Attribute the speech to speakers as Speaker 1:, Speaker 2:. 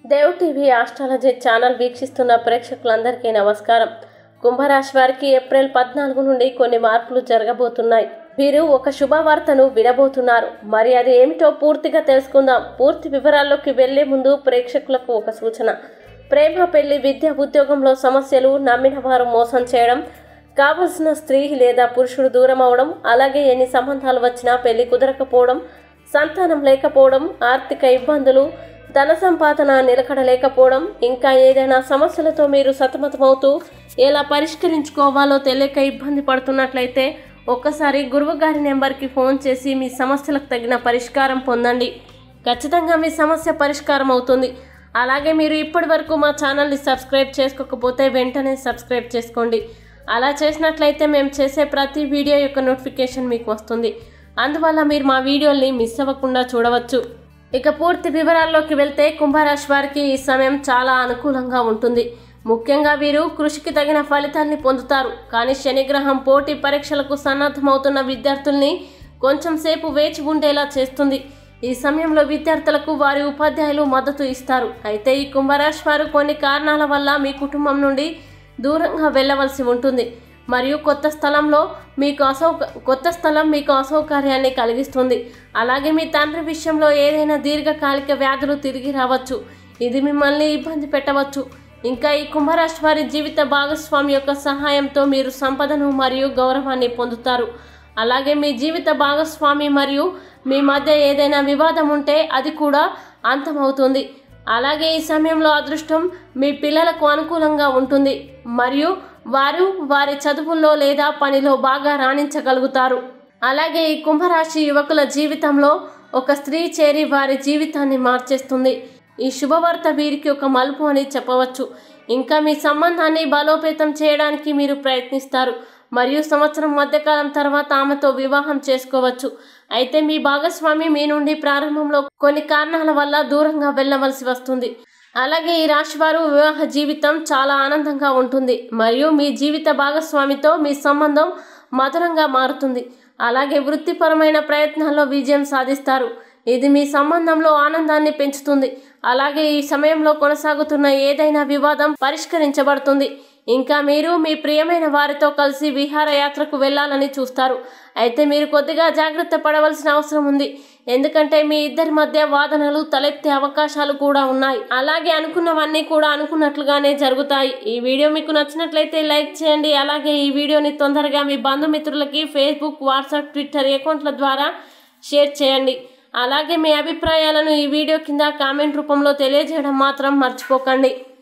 Speaker 1: Dev TV astrology channel వీక్షిస్తున్న ప్రేక్షకులందరికీ నమస్కారం కుంభరాశి వారికి ఏప్రిల్ పద్నాలుగు నుండి కొన్ని మార్పులు జరగబోతున్నాయి వీరు ఒక శుభవార్తను వినబోతున్నారు మరి అది ఏమిటో పూర్తిగా తెలుసుకుందాం పూర్తి వివరాల్లోకి వెళ్లే ముందు ప్రేక్షకులకు ఒక సూచన ప్రేమ పెళ్లి విద్య ఉద్యోగంలో సమస్యలు నమ్మిన వారు మోసం చేయడం కావలసిన స్త్రీ లేదా పురుషుడు దూరం అవడం అలాగే ఎన్ని సంబంధాలు వచ్చినా పెళ్లి కుదరకపోవడం సంతానం లేకపోవడం ఆర్థిక ఇబ్బందులు ధన సంపాదన నిలకడ లేకపోవడం ఇంకా ఏదైనా సమస్యలతో మీరు సతమతమవుతూ ఎలా పరిష్కరించుకోవాలో తెలియక ఇబ్బంది పడుతున్నట్లయితే ఒక్కసారి గురువు గారి నెంబర్కి ఫోన్ చేసి మీ సమస్యలకు తగిన పరిష్కారం పొందండి ఖచ్చితంగా మీ సమస్య పరిష్కారం అవుతుంది అలాగే మీరు ఇప్పటి వరకు మా ఛానల్ని సబ్స్క్రైబ్ చేసుకోకపోతే వెంటనే సబ్స్క్రైబ్ చేసుకోండి అలా చేసినట్లయితే మేము చేసే ప్రతి వీడియో యొక్క నోటిఫికేషన్ మీకు వస్తుంది అందువల్ల మీరు మా వీడియోల్ని మిస్ అవ్వకుండా చూడవచ్చు ఇక పూర్తి వివరాల్లోకి వెళ్తే కుంభరాశి వారికి ఈ సమయం చాలా అనుకూలంగా ఉంటుంది ముఖ్యంగా వీరు కృషికి తగిన ఫలితాల్ని పొందుతారు కానీ శనిగ్రహం పోటీ పరీక్షలకు సన్నద్ధమవుతున్న విద్యార్థుల్ని కొంచెం సేపు వేచి ఉండేలా చేస్తుంది ఈ సమయంలో విద్యార్థులకు వారి ఉపాధ్యాయులు మద్దతు ఇస్తారు అయితే ఈ కుంభరాశి వారు కొన్ని కారణాల వల్ల మీ కుటుంబం నుండి దూరంగా వెళ్ళవలసి ఉంటుంది మరియు కొత్త స్థలంలో మీకు అసౌక కొత్త స్థలం మీకు అసౌకర్యాన్ని కలిగిస్తుంది అలాగే మీ తండ్రి విషయంలో ఏదైనా దీర్ఘకాలిక వ్యాధులు తిరిగి రావచ్చు ఇది మిమ్మల్ని ఇబ్బంది పెట్టవచ్చు ఇంకా ఈ కుంభరాశి వారి జీవిత భాగస్వామి యొక్క సహాయంతో మీరు సంపదను మరియు గౌరవాన్ని పొందుతారు అలాగే మీ జీవిత భాగస్వామి మరియు మీ మధ్య ఏదైనా వివాదం ఉంటే అది కూడా అంతమవుతుంది అలాగే ఈ సమయంలో అదృష్టం మీ పిల్లలకు అనుకూలంగా ఉంటుంది మరియు వారు వారి చదువుల్లో లేదా పనిలో బాగా రాణించగలుగుతారు అలాగే ఈ కుంభరాశి యువకుల జీవితంలో ఒక స్త్రీ చేరి వారి జీవితాన్ని మార్చేస్తుంది ఈ శుభవార్త వీరికి ఒక మలుపు అని చెప్పవచ్చు ఇంకా మీ సంబంధాన్ని బలోపేతం చేయడానికి మీరు ప్రయత్నిస్తారు మరియు సంవత్సరం మధ్యకాలం తర్వాత ఆమెతో వివాహం చేసుకోవచ్చు అయితే మీ భాగస్వామి మీ నుండి ప్రారంభంలో కొన్ని కారణాల వల్ల దూరంగా వెళ్ళవలసి వస్తుంది అలాగే ఈ రాశి వారు వివాహ జీవితం చాలా ఆనందంగా ఉంటుంది మరియు మీ జీవిత భాగస్వామితో మీ సంబంధం మధురంగా మారుతుంది అలాగే వృత్తిపరమైన ప్రయత్నాల్లో విజయం సాధిస్తారు ఇది మీ సంబంధంలో ఆనందాన్ని పెంచుతుంది అలాగే ఈ సమయంలో కొనసాగుతున్న ఏదైనా వివాదం పరిష్కరించబడుతుంది ఇంకా మీరు మీ ప్రియమైన వారితో కలిసి విహారయాత్రకు వెళ్ళాలని చూస్తారు అయితే మీరు కొద్దిగా జాగ్రత్త పడవలసిన అవసరం ఉంది ఎందుకంటే మీ ఇద్దరి మధ్య వాదనలు తలెత్తే అవకాశాలు కూడా ఉన్నాయి అలాగే అనుకున్నవన్నీ కూడా అనుకున్నట్లుగానే జరుగుతాయి ఈ వీడియో మీకు నచ్చినట్లయితే లైక్ చేయండి అలాగే ఈ వీడియోని తొందరగా మీ బంధుమిత్రులకి ఫేస్బుక్ వాట్సాప్ ట్విట్టర్ అకౌంట్ల ద్వారా షేర్ చేయండి అలాగే మీ అభిప్రాయాలను ఈ వీడియో కింద కామెంట్ రూపంలో తెలియజేయడం మాత్రం మర్చిపోకండి